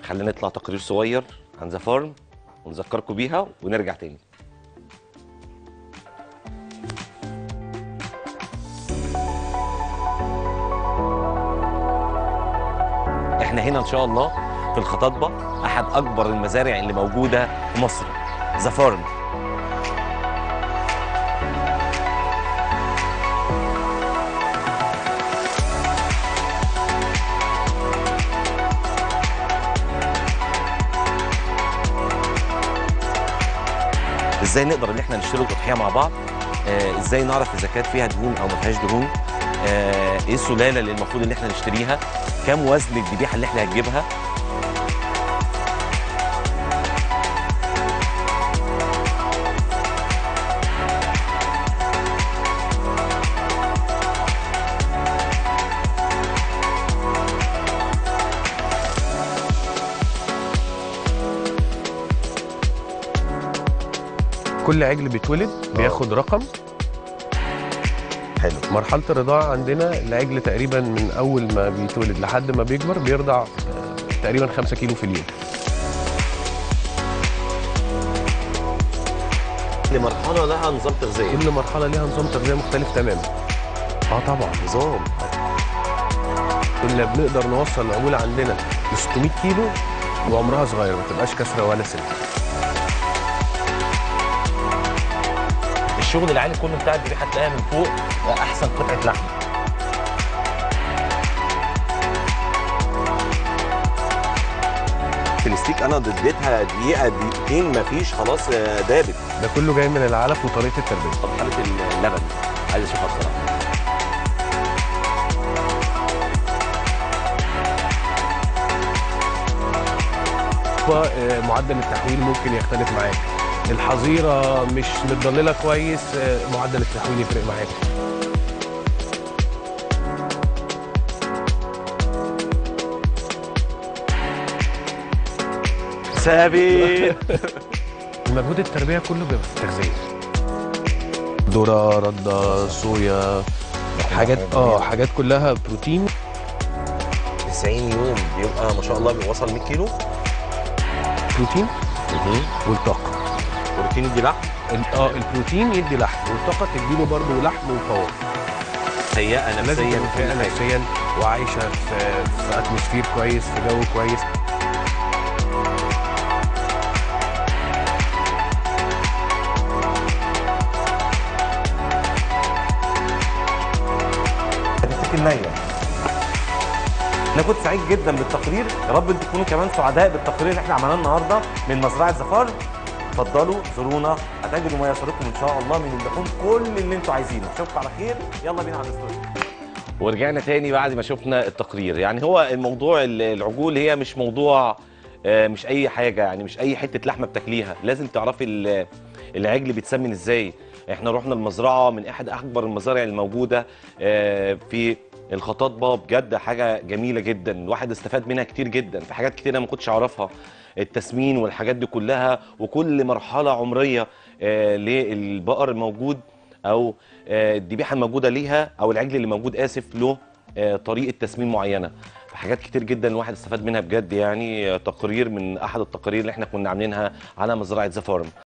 خلينا نطلع تقرير صغير عن ذا فارم ونذكركم بيها ونرجع تاني احنا هنا ان شاء الله في الخطاطبه احد اكبر المزارع اللي موجوده في مصر ذا فارم ازاي نقدر ان احنا نشتري تضحيه مع بعض آه ازاي نعرف اذا كانت فيها دهون او ما فيهاش دهون آه ايه السلاله اللي المفروض ان احنا نشتريها كام وزن الذبيحه اللي احنا هنجيبها كل عجل بيتولد بياخد رقم حلو مرحله الرضاعه عندنا العجل تقريبا من اول ما بيتولد لحد ما بيكبر بيرضع آه، تقريبا 5 كيلو في اليوم كل مرحله لها نظام تغذيه كل مرحله ليها نظام تغذيه مختلف تماما اه طبعا نظام كنا بنقدر نوصل العجوله عندنا ل 600 كيلو وعمرها صغير ما تبقاش كسره ولا سن الشغل العالي كله بتاع الذبيحه تلاقيها من فوق احسن قطعه لحم في الستيك انا اديتها دقيقه دقيقتين مفيش خلاص آه، دابت ده كله جاي من العلف وطريقه التربيه طب حاله اللبن عايز اشوفها بصراحه آه، معدل التحويل ممكن يختلف معاك الحظيره مش متضلله كويس آه، معدل التحويل يفرق معاك ثابت مجهود التربيه كله بيبقى في التغذيه ذره رده صويا حاجات اه حاجات كلها بروتين 90 يوم بيبقى ما شاء الله بيوصل 100 كيلو بروتين والطاقه بروتين دي لحم ال- اه البروتين يدي لحم والطاقه تديله برضه لحم وباور سيئه لازم نفسيا تكون فايقه نفسيا وعايشه في في اتموسفير كويس في جو كويس هتفتكر نايمه انا كنت سعيد جدا بالتقرير يا رب انتوا تكونوا كمان سعداء بالتقرير اللي احنا عملناه النهارده من مزرعه زفار اتفضلوا زورونا هتجدوا ما يسركم ان شاء الله من اللحوم كل اللي انتوا عايزينه اشوفكم على خير يلا بينا على الاستوديو ورجعنا تاني بعد ما شفنا التقرير يعني هو الموضوع ال- العجول هي مش موضوع آه، مش اي حاجه يعني مش اي حته لحمه بتاكليها لازم تعرفي ال- العجل بيتسمن ازاي احنا رحنا المزرعه من احد اكبر المزارع الموجوده آه، في الخطاطبه بجد حاجه جميله جدا الواحد استفاد منها كتير جدا في حاجات كتير انا ما كنتش اعرفها التسمين والحاجات دي كلها وكل مرحله عمريه آه، للبقر الموجود او آه، الذبيحه الموجوده ليها او العجل اللي موجود اسف له آه، طريقه تسمين معينه حاجات كتير جدا الواحد استفاد منها بجد يعني آه، تقرير من احد التقارير اللي احنا كنا عاملينها على مزرعه زفارم